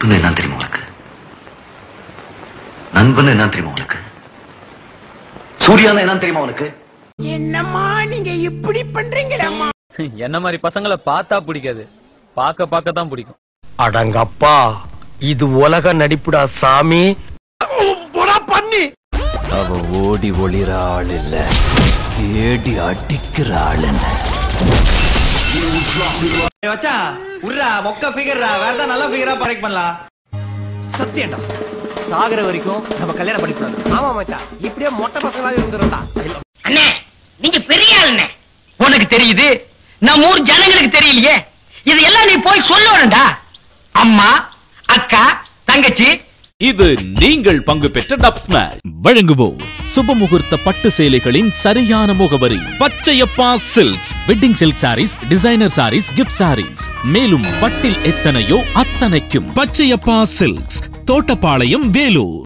நட்புன்னு என்ன தெரியுமா உனக்கு நண்பன் என்ன தெரியுமா உனக்கு சூர்யான்னு என்ன தெரியுமா உனக்கு என்னம்மா நீங்க இப்படி பண்றீங்களேம்மா என்ன மாதிரி பசங்களை பார்த்தா பிடிக்காது பார்க்க பார்க்க தான் பிடிக்கும் அடங்கப்பா இது உலக நடிப்புடா சாமி அவ ஓடி ஒளிர ஆள் இல்ல தேடி அடிக்கிற ஆள் வச்சா உர்ரா மொக்க ஃபிகர்ரா வேற ஏதாவது நல்ல ஃபிகரா பரெக்ட் பண்ணலாம் சத்தியம்டா சாகுற வரைக்கும் நம்ம கல்யாணம் பண்ணிக்கூடாது ஆமா மச்சான் இப்படியே மொட்டை பசங்களா இருந்துருந்தா அண்ணே நீங்க பெரிய ஆளுண்ணே உனக்கு தெரியுது நம்ம ஊர் ஜனங்களுக்கு தெரியலையே இதெல்லாம் நீ போய் சொல்லணும்டா அம்மா அக்கா தங்கச்சி இது நீங்கள் பங்கு பெற்ற டப் ஸ்மாஷ் வழங்குவோம் சுபமுகூர்த்த பட்டு சேலைகளின் சரியான முகவரி Pachaiyappa silks wedding silk sarees designer sarees gift sarees மேலும் பட்டில் எத்தனையோ அத்தனைக்கும் பச்சையப்பா சில்க்ஸ் தோட்டப்பாளையம் வேலூர்